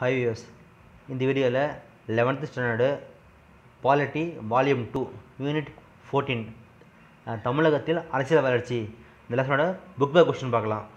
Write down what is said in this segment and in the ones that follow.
five years இந்த வீடியோவில் eleventh standard polity volume two unit fourteen தமிழகத்தில் அரசியல் வளர்ச்சி இந்த லெசனோட புக் பை கொஸ்டின் பார்க்கலாம்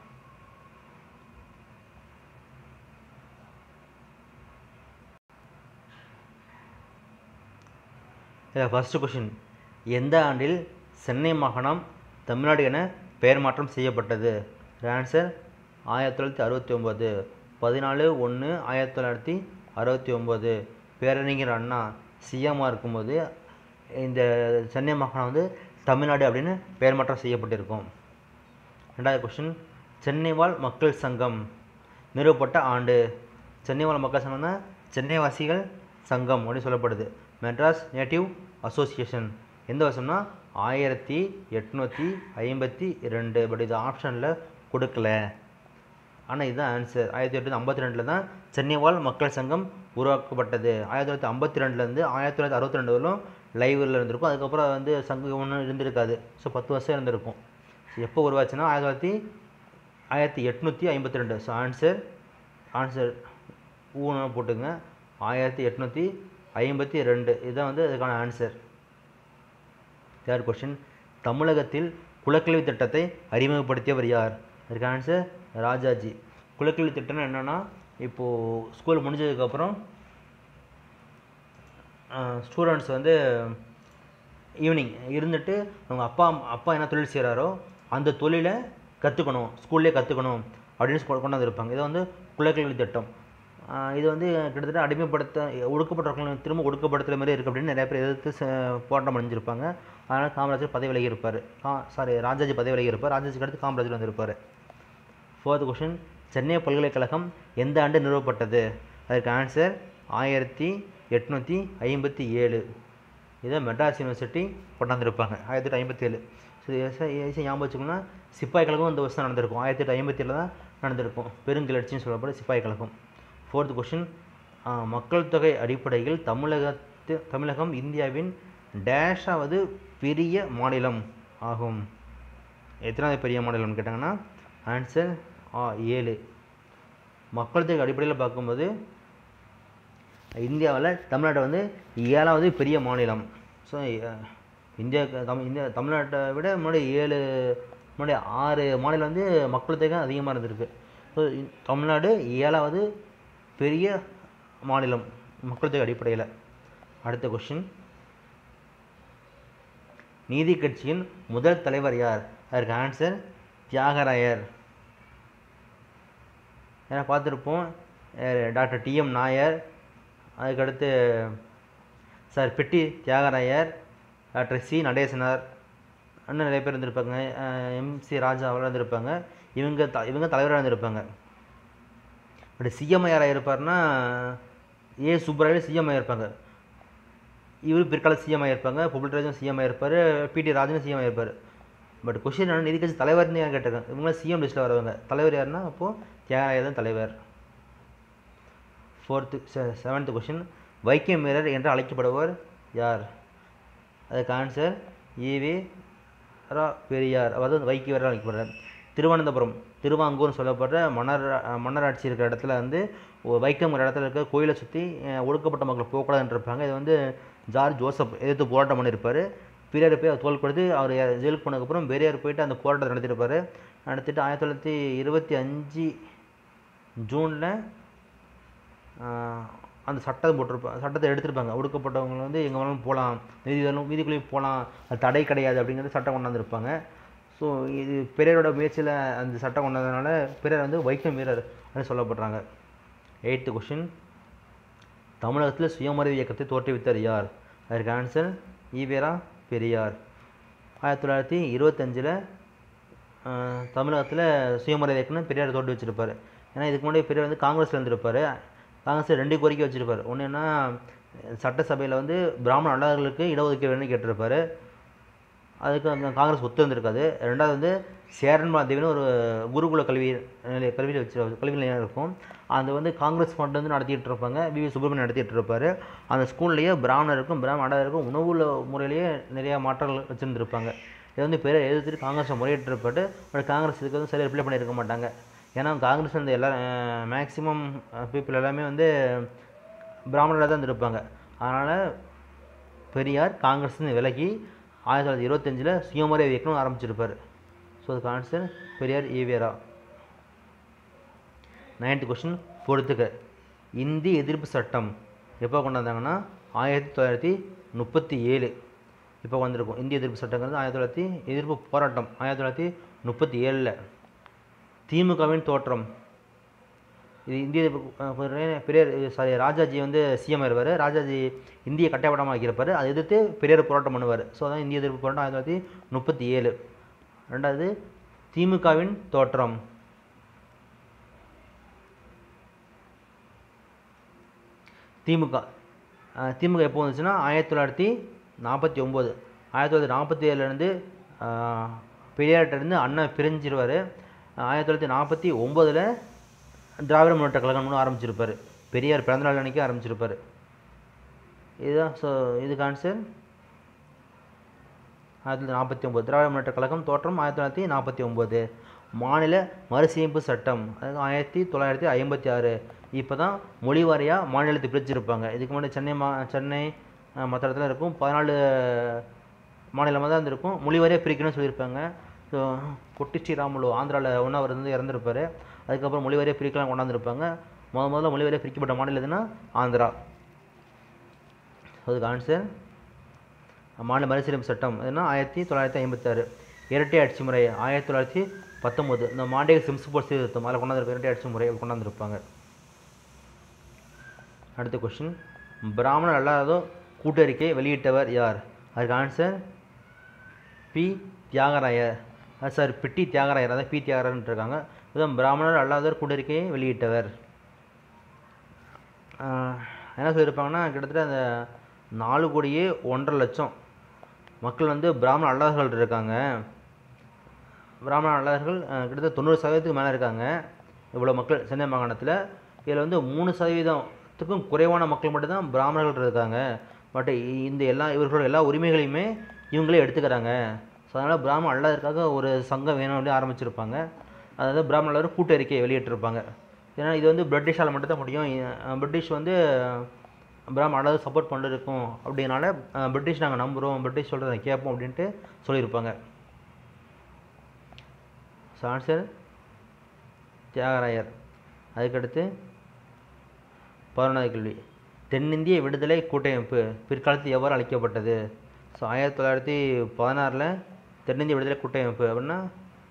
இதில் ஃபஸ்ட்டு கொஷின் எந்த ஆண்டில் சென்னை மாகாணம் தமிழ்நாடு என பெயர் மாற்றம் செய்யப்பட்டது ஆன்சர் ஆயிரத்தி தொள்ளாயிரத்தி அறுபத்தி ஒம்பது பதினாலு ஒன்று ஆயிரத்தி தொள்ளாயிரத்தி அறுபத்தி ஒம்பது பேரறிஞர் அண்ணா சிஎம்மாக இருக்கும்போது இந்த சென்னை மாகாணம் வந்து தமிழ்நாடு அப்படின்னு பெயர் மாற்றம் செய்யப்பட்டிருக்கும் ரெண்டாவது கொஷின் சென்னை வாழ் மக்கள் சங்கம் நிறுவப்பட்ட ஆண்டு சென்னை வாழ் மக்கள் சங்கம்னா சென்னை வாசிகள் சங்கம் அப்படின்னு சொல்லப்படுது மெட்ராஸ் நேட்டிவ் அசோசியேஷன் எந்த வருஷம்னா ஆயிரத்தி எட்நூற்றி ஐம்பத்தி ரெண்டு பட் இது ஆப்ஷனில் கொடுக்கல ஆனால் இதுதான் ஆன்சர் ஆயிரத்தி எட்நூற்றி ஐம்பத்தி ரெண்டில் தான் சென்னை வாழ் மக்கள் சங்கம் உருவாக்கப்பட்டது ஆயிரத்தி தொள்ளாயிரத்தி ஐம்பத்தி ரெண்டுலேருந்து ஆயிரத்தி தொள்ளாயிரத்தி அறுபத்தி ரெண்டு வரலும் லைவில் இருந்திருக்கும் அதுக்கப்புறம் வந்து சங்கம் ஒன்றும் இருந்திருக்காது ஸோ பத்து வருஷம் இருந்திருக்கும் ஸோ எப்போ உருவாச்சுன்னா ஆயிரத்தி தொள்ளாயிரத்தி ஆயிரத்தி எட்நூற்றி ஐம்பத்தி ரெண்டு ஸோ ஆன்சர் ஆன்சர் ஊன்னு போட்டுங்க ஆயிரத்தி எட்நூற்றி ஐம்பத்தி ரெண்டு இதுதான் வந்து அதுக்கான ஆன்சர் தேர்ட் கொஷின் தமிழகத்தில் குலக்கல்வி திட்டத்தை அறிமுகப்படுத்தியவர் யார் அதுக்கு ஆன்சர் ராஜாஜி குலக்கல்வி திட்டம்னா என்னென்னா இப்போது ஸ்கூல் முடிஞ்சதுக்கப்புறம் ஸ்டூடெண்ட்ஸ் வந்து ஈவினிங் இருந்துட்டு அவங்க அப்பா அப்பா என்ன தொழில் செய்கிறாரோ அந்த தொழிலை கற்றுக்கணும் ஸ்கூல்லே கற்றுக்கணும் அப்படின்னு கொ- கொண்டு வந்திருப்பாங்க இது வந்து குலக்கல்வி திட்டம் ஆஹ் இது வந்து கிட்டத்தட்ட அடிமைப்படுத்த ஒடுக்கப்பட்டவர்களை திரும்ப ஒடுக்கப்படுத்துகிற மாதிரி இருக்குது அப்படின்னு நிறைய பேர் எதிர்த்து ச- போராட்டம் அடைஞ்சிருப்பாங்க அதனால் காமராஜர் பதவி விலகி இருப்பார் கா சாரி ராஜாஜி பதவி விலகி இருப்பார் ராஜாஜிக்கு அடுத்து காமராஜர் வந்திருப்பார் ஃபோர்த் கொஷின் சென்னை பல்கலைக்கழகம் எந்த ஆண்டு நிறுவப்பட்டது அதுக்கு ஆன்சர் ஆயிரத்தி எட்நூற்றி ஐம்பத்தி ஏழு இதை மெட்ராஸ் யூனிவர்சிட்டி கொண்டாந்துருப்பாங்க ஆயிரத்தி எட்டு ஐம்பத்தி ஏழு ஸோ ஈஸியாக ஞாபகம் வச்சுக்கோங்கன்னா சிப்பாய் கழகம் இந்த வருஷம் நடந்திருக்கும் ஆயிரத்தி எட்டு ஐம்பத்தி ஏழில் தான் நடந்திருக்கும் பெருங்கிளர்ச்சின்னு சொல்லப்படும் சிப்பாய் கழகம் ஃபோர்த் கொஷின் மக்கள் தொகை அடிப்படையில் தமிழகத்து தமிழகம் இந்தியாவின் டேஷாவது பெரிய மாநிலம் ஆகும் எத்தனாவது பெரிய மாநிலம்னு கேட்டாங்கன்னா ஆன்சர் ஆ ஏழு மக்கள் தொகை அடிப்படையில் பார்க்கும்போது இந்தியாவில் தமிழ்நாடு வந்து ஏழாவது பெரிய மாநிலம் ஸோ இந்தியா தமிழ் இந்தியா தமிழ்நாட்டை விட முன்னாடி ஏழு முன்னாடி ஆறு மாநிலம் வந்து மக்கள் தொகை அதிகமாக இருந்திருக்கு ஸோ தமிழ்நாடு ஏழாவது பெரிய மாநிலம் மக்கள் தொகை அடிப்படையில் அடுத்த கொஷின் நீதி கட்சியின் முதல் தலைவர் யார் அதற்கு ஆன்சர் தியாகராயர் ஏன்னா பார்த்துருப்போம் அஹ் டாக்டர் டிஎம் நாயர் அதுக்கடுத்து சார் பெட்டி தியாகராயர் டாக்டர் சி நடேசனார் இன்னும் நிறைய பேர் இருந்திருப்பாங்க எம்சி ராஜா அவர்கள் இருந்திருப்பாங்க இவங்க த இவங்க தலைவராக இருந்திருப்பாங்க பட் சிஎம் யாராக இருப்பார்னா ஏ சுப்பராயர் சிஎம் இருப்பாங்க இவர் பிற்கால சிஎம் ஆகிருப்பாங்க புகழ்ராஜன் சிஎம் ஆகிருப்பார் பிடி ராஜனும் சிஎம் ஆகிருப்பார் பட் கொஷின் என்ன நீதி கட்சி தலைவர்னு யார் கேட்டிருக்காங்க இவங்களாம் சிஎம் லிஸ்ட்டில் வரவங்க தலைவர் யாருன்னா அப்போது தியாகராயர் தான் தலைவர் ஃபோர்த்து செவன்த்து கொஷின் வைக்கம் வீரர் என்று அழைக்கப்படுவர் யார் அதுக்கு ஆன்சர் ஈவி ரா பெரியார் அதாவது வைக்க வீரர் அழைக்கப்படுறார் திருவனந்தபுரம் திருவாங்கூர்னு சொல்லப்படுற மன்னர் மன்னராட்சி இருக்கிற இடத்துல வந்து ஒரு வைக்கம்ங்கிற இடத்துல இருக்க கோயிலை சுற்றி ஒடுக்கப்பட்ட மக்கள் போகக்கூடாதுன்னு இருப்பாங்க இது வந்து ஜார்ஜ் ஜோசப் எதிர்த்து போராட்டம் பண்ணியிருப்பார் பெரியார் போய் அவர் தோல் கொடுத்து அவர் ஜெயிலுக்கு போனதுக்கப்புறம் பெரியார் போயிட்டு அந்த போராட்டத்தை நடத்தியிருப்பார் நடத்திட்டு ஆயிரத்தி தொள்ளாயிரத்தி இருபத்தி அஞ்சு ஜூனில் அந்த சட்டம் போட்டிருப்பாங்க சட்டத்தை எடுத்திருப்பாங்க ஒடுக்கப்பட்டவங்க வந்து எங்கே வேணாலும் போகலாம் நீதி வேணும் வீதிக்குள்ளேயும் போகலாம் அது தடை கிடையாது அப்படிங்கிறது சட்டம் கொண்டாந்துருப்பாங்க ஸோ இது பெரியாரோட முயற்சியில் அந்த சட்டம் கொண்டதுனால பெரியார் வந்து வைக்கம் வீரர் அப்படின்னு சொல்லப்படுறாங்க எயித்து கொஷின் தமிழகத்தில் சுயமரியாதை இயக்கத்தை தோற்றுவித்தார் யார் அதற்கு ஆன்சர் ஈவேரா பெரியார் ஆயிரத்தி தொள்ளாயிரத்தி இருபத்தஞ்சில் தமிழகத்தில் சுயமரியாதை இயக்கம்னு பெரியார் தோற்று வச்சிருப்பார் ஏன்னா இதுக்கு முன்னாடி பெரியார் வந்து காங்கிரஸில் இருந்திருப்பார் காங்கிரஸில் ரெண்டு கோரிக்கை வச்சிருப்பார் ஒன்று என்ன சட்டசபையில் வந்து பிராமண அல்லாதவர்களுக்கு இடஒதுக்கீடு வேணும்னு கேட்டிருப்பாரு அதுக்கு அந்த காங்கிரஸ் ஒத்து வந்திருக்காது ரெண்டாவது வந்து சேரன்மா தேவின்னு ஒரு குருகுல கல்வி நிலைய கல்வியில் வச்சு கல்வி நிலையம் இருக்கும் அது வந்து காங்கிரஸ் மட்டும் வந்து நடத்திட்டு இருப்பாங்க வி வி சுப்பிரமணியன் நடத்திட்டு இருப்பார் அந்த ஸ்கூல்லையே பிராமணருக்கும் பிராமண அடாதருக்கும் உணவுல முறையிலேயே நிறையா மாற்றங்கள் வச்சுருந்துருப்பாங்க இதை வந்து பெரிய எதிர்த்துட்டு காங்கிரஸை முறையிட்டு இருப்பாட்டு பட் காங்கிரஸ் இதுக்கு வந்து சரியாக ரிப்ளை பண்ணியிருக்க மாட்டாங்க ஏன்னா காங்கிரஸ் வந்து எல்லா மேக்ஸிமம் பீப்புள் எல்லாமே வந்து பிராமணராக தான் இருப்பாங்க அதனால் பெரியார் காங்கிரஸ் விலகி ஆயிரத்தி தொள்ளாயிரத்தி இருபத்தஞ்சில் சுயமரியாதை இயக்கம் ஆரம்பிச்சிருப்பார் ஸோ அதுக்கு answer Periyar EVR ninth question பொறுத்துக்க இந்தி எதிர்ப்பு சட்டம் எப்போ கொண்டு வந்தாங்கன்னா ஆயிரத்தி தொள்ளாயிரத்தி முப்பத்தி ஏழு இப்போ வந்திருக்கும் இந்திய எதிர்ப்பு சட்டங்கிறது ஆயிரத்தி தொள்ளாயிரத்தி எதிர்ப்பு போராட்டம் ஆயிரத்தி தொள்ளாயிரத்தி முப்பத்தி ஏழில் திமுகவின் தோற்றம் இது இந்திய எதிர்ப்பு- அஹ் பெரிய- பெரியார் சாரி ராஜாஜி வந்து சிஎம் ஆயிருவார் ராஜாஜி இந்திய கட்டாயப்படமாக ஆக்கியிருப்பார் அதை எதிர்த்து பெரியார் போராட்டம் பண்ணுவார் ஸோ அதான் இந்திய எதிர்ப்பு போராட்டம் ஆயிரத்தி தொள்ளாயிரத்தி முப்பத்தி ஏழு ரெண்டாவது திமுகவின் தோற்றம் திமுக அஹ் திமுக எப்போ வந்துச்சுன்னா ஆயிரத்தி தொள்ளாயிரத்தி நாற்பத்தி ஒம்பது ஆயிரத்தி தொள்ளாயிரத்தி நாற்பத்தி ஏழுலேருந்து பெரியார்கிட்டருந்து அண்ணா பிரிஞ்சிருவார் ஆயிரத்தி தொள்ளாயிரத்தி நாற்பத்தி ஒம்போதில் திராவிட முன்னேற்ற கழகம்னு ஆரம்பிச்சிருப்பார் பெரியார் பிறந்தநாள் அன்னைக்கு ஆரம்பிச்சிருப்பார் இதுதான் ஸோ இதுக்கு ஆன்சர் ஆயிரத்தி தொள்ளாயிரத்தி நாற்பத்தி ஒம்பது திராவிட முன்னேற்ற கழகம் தோற்றம் ஆயிரத்தி தொள்ளாயிரத்தி நாற்பத்தி ஒம்பது மாநில மறுசீரமைப்பு சட்டம் அதாவது ஆயிரத்தி தொள்ளாயிரத்தி ஐம்பத்தி ஆறு இப்போ தான் மொழி வாரியாக மாநிலத்தை பிரிச்சிருப்பாங்க இதுக்கு முன்னாடி சென்னை மா சென்னை மற்ற இடத்துல இருக்கும் பதினாலு மாநிலமாக தான் இருந்திருக்கும் மொழி வாரியாக பிரிக்கணும்னு சொல்லியிருப்பாங்க ஸோ பொட்டி ஸ்ரீராமுலு ஆந்திராவில் ஒன்றாவது வந்து இறந்துருப்பார் அதுக்கப்புறம் மொழி வாரியாக பிரிக்கலாம் கொண்டாந்துருப்பாங்க முத முதல்ல மொழி வாரியாக பிரிக்கப்பட்ட மாநிலம் எதுனா ஆந்திரா அதுக்கு ஆன்சர் மாநில மறுசீரமைப்பு சட்டம் எதுனா ஆயிரத்தி தொள்ளாயிரத்தி ஐம்பத்தாறு இரட்டை ஆட்சி முறை ஆயிரத்தி தொள்ளாயிரத்தி பத்தொம்போது இந்த மாண்டேக சிம்ஸ் போர்ட் சீர்திருத்தம் அதில் கொண்டாந்து இரட்டை ஆட்சி முறை கொண்டாந்துருப்பாங்க அடுத்த கொஸ்டின் பிராமணர் அல்லாதோ கூட்டறிக்கை வெளியிட்டவர் யார் அதுக்கு answer P Thyagarayar sir P T Thyagarayar அதான் பி தியாகராயர்னு இருக்காங்க இதுதான் பிராமணர் அல்லாதவர் கூட்டறிக்கையை வெளியிட்டவர் ஆஹ் என்ன சொல்லியிருப்பாங்கன்னா கிட்டத்தட்ட அந்த நாலு கோடியே ஒன்றரை லட்சம் மக்கள் வந்து பிராமண அல்லாதவர்கள் இருக்காங்க பிராமண அல்லாதவர்கள் ஆஹ் கிட்டத்தட்ட தொண்ணூறு சதவீதத்துக்கு மேலே இருக்காங்க இவ்வளோ மக்கள் சென்னை மாகாணத்தில் இதில் வந்து மூணு சதவீதத்துக்கும் குறைவான மக்கள் மட்டும்தான் பிராமணர்கள் இருக்காங்க பட் இந்த எல்லா இவர்களோட எல்லா உரிமைகளையுமே இவங்களே எடுத்துக்கிறாங்க ஸோ அதனால் பிராமண அல்லாதற்காக ஒரு சங்கம் வேணும் அப்படின்னு ஆரம்பிச்சிருப்பாங்க அதாவது பிராமண அல்லாதவர் கூட்டறிக்கையை வெளியிட்டிருப்பாங்க ஏன்னா இது வந்து பிரிட்டிஷால் மட்டும்தான் முடியும் இ- பிரிட்டிஷ் வந்து பிராமண அல்லாத சப்போர்ட் பண்ணிருக்கோம் அப்படினால அஹ், பிரிட்டிஷ் நாங்கள் நம்புகிறோம் பிரிட்டிஷ் சொல்கிறத கேட்போம் அப்படின்ட்டு சொல்லியிருப்பாங்க ஸோ ஆன்சர் தியாகராயர் அதுக்கடுத்து பதினொன்றாவது கேள்வி தென்னிந்திய விடுதலை கூட்டமைப்பு பிற்காலத்தில் எவ்வாறு அழைக்கப்பட்டது ஸோ ஆயிரத்தி தொள்ளாயிரத்தி பதினாறில் தென்னிந்திய விடுதலை கூட்டமைப்பு அப்படின்னா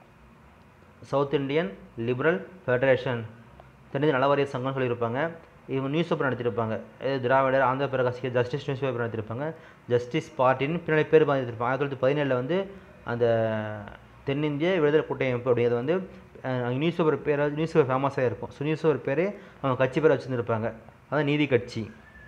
சவுத் இந்தியன் லிபரல் ஃபெடரேஷன் தென்னிந்திய நலவாரிய சங்கம்னு சொல்லியிருப்பாங்க இவங்க நியூஸ் பேப்பர் நடத்திருப்பாங்க இது Dravidar Andhra Prakasika justice news paper நடத்திருப்பாங்க ஜஸ்டிஸ் பார்ட்டின்னு பின்னாடி பேர் பார்த்துருப்பாங்க ஆயிரத்தி தொள்ளாயிரத்தி பதினேழில் வந்து அந்த தென்னிந்திய விடுதலை கூட்டமைப்பு அப்படிங்கிறது வந்து நியூஸ் பேப்பர் பேர் நியூஸ் பேப்பர் ஃபேமஸாக இருக்கும் ஸோ நியூஸ் பேப்பர் பேர் அவங்க கட்சி பேர் வச்சுருந்துருப்பாங்க அதான் நீதி கட்சி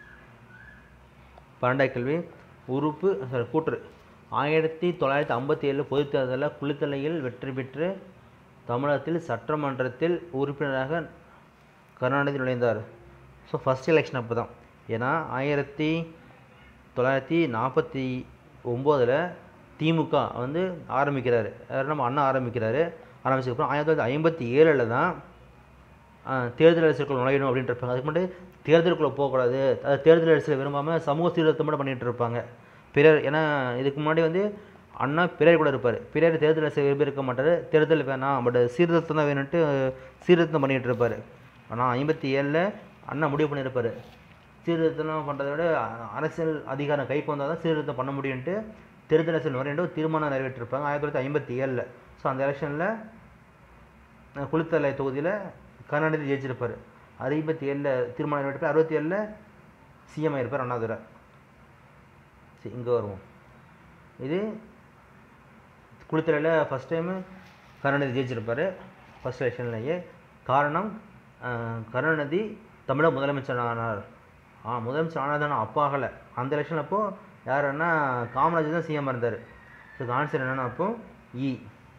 பன்னெண்டாவது கேள்வி உறுப்பு sorry, கூற்று ஆயிரத்தி தொள்ளாயிரத்தி ஐம்பத்தி ஏழு பொதுத் தேர்தலில் குளித்தலையில் வெற்றி பெற்று தமிழகத்தில் சட்டமன்றத்தில் உறுப்பினராக கருணாநிதி நுழைந்தார் ஸோ ஃபஸ்ட் எலெக்ஷன் அப்போ தான் ஏன்னா ஆயிரத்தி தொள்ளாயிரத்தி நாற்பத்தி ஒம்போதில் திமுக வந்து ஆரம்பிக்கிறாரு யாரு நம்ம அண்ணா ஆரம்பிக்கிறாரு ஆரம்பிச்சதுக்கப்புறம் ஆயிரத்தி தொள்ளாயிரத்தி ஐம்பத்தி ஏழில் தான் ஆஹ், தேர்தல் அரசியலுக்குள்ள நுழையணும் அப்படின்ட்டு இருப்பாங்க அதுக்கு முன்னாடி தேர்தலுக்குள்ளே போகக்கூடாது அது தேர்தல் அரசியலை விரும்பாமல் சமூக சீர்திருத்தம் மட்டும் பண்ணிட்டு இருப்பாங்க பிறர் ஏன்னா இதுக்கு முன்னாடி வந்து அண்ணா பிறர் கூட இருப்பார் பிறர் தேர்தல் அரசியல் விரும்பி இருக்க மாட்டார் தேர்தல் வேணாம் பட் சீர்திருத்தம் தான் வேணும்ட்டு சீர்திருத்தம் பண்ணிட்டு இருப்பார் ஆனால் ஐம்பத்தி ஏழில் அண்ணா முடிவு பண்ணியிருப்பார் சீர்திருத்தம் பண்ணுறதை விட அ- அரசியல் அதிகாரம் கைக்கு வந்தால் தான் சீர்திருத்தம் பண்ண முடியும்ட்டு தேர்தல் அரசியல் நுழையண்டு ஒரு தீர்மானம் நிறைவேற்றிருப்பாங்க ஆயிரத்தி தொள்ளாயிரத்தி ஐம்பத்தி ஏழில் ஸோ அந்த எலெக்ஷனில் குளித்தலை தொகுதியில் கருணாநிதி ஜெயிச்சிருப்பார் ஐம்பத்தி ஏழில் தீர்மானம் நிறைவேற்றி அறுபத்தி ஏழில் சிஎம் ஆயிருப்பார் அண்ணாதுரை சரி இங்கே வருவோம் இது குளித்தலையில் ஃபஸ்ட் டைமு கருணாநிதி ஜெயிச்சிருப்பார் ஃபஸ்ட் எலெக்ஷன்லேயே காரணம் அஹ், கருணாநிதி தமிழக முதலமைச்சர் ஆனார் ஆ முதலமைச்சர் ஆனாதான அப்போ ஆகலை அந்த எலெக்ஷன் அப்போ யாருன்னா காமராஜர் தான் சிஎம் இருந்தார் இதுக்கு ஆன்சர் என்னென்னா அப்போ இ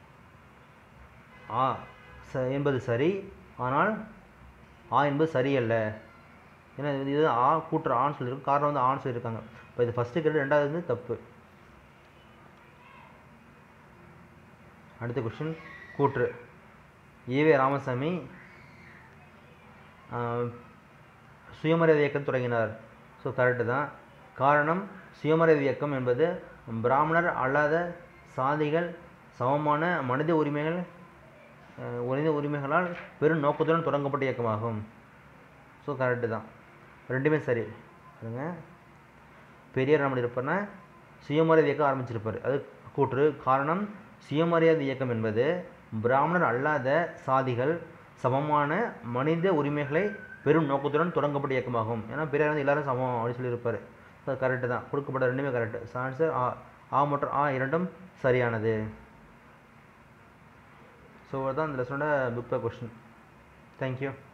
ஆ ச என்பது சரி ஆனால் ஆ என்பது சரியல்ல ஏன்னா இது இது ஆ கூட்டுற ஆன்னு சொல்லியிருக்கும் காரணம் வந்து ஆன்னு சொல்லியிருக்காங்க இப்போ இது ஃபஸ்ட்டு கேட்டு ரெண்டாவது வந்து தப்பு அடுத்த கொஸ்டின் கூற்று ஈவே ராமசாமி ஆஹ், சுயமரியாதை இயக்கம் தொடங்கினார் ஸோ கரெக்டு தான் காரணம் சுயமரியாதை இயக்கம் என்பது பிராமணர் அல்லாத சாதிகள் சமமான மனித உரிமைகள் அஹ், மனித உரிமைகளால் பெரும் நோக்கத்துடன் தொடங்கப்பட்ட இயக்கமாகும் ஸோ கரெக்டு தான் ரெண்டுமே சரி பாருங்க பெரியார் நம்ம இருப்பேன்னா சுயமரியாதை இயக்கம் ஆரம்பிச்சிருப்பார் அது கூற்று காரணம் சுயமரியாதை இயக்கம் என்பது பிராமணர் அல்லாத சாதிகள் சமமான மனித உரிமைகளை பெரும் நோக்கத்துடன் தொடங்கப்பட்ட இயக்கமாகும் ஏன்னா பெரியார் வந்து எல்லாரும் சமம் அப்படின்னு சொல்லியிருப்பார் அது கரெக்டு தான் கொடுக்கப்பட்ட ரெண்டுமே கரெக்டு ஆன்சர் ஆ ஆ மற்றும் ஆ இரண்டும் சரியானது ஸோ அதுதான் இந்த லெசனோட புக் கொஷின் தேங்க்யூ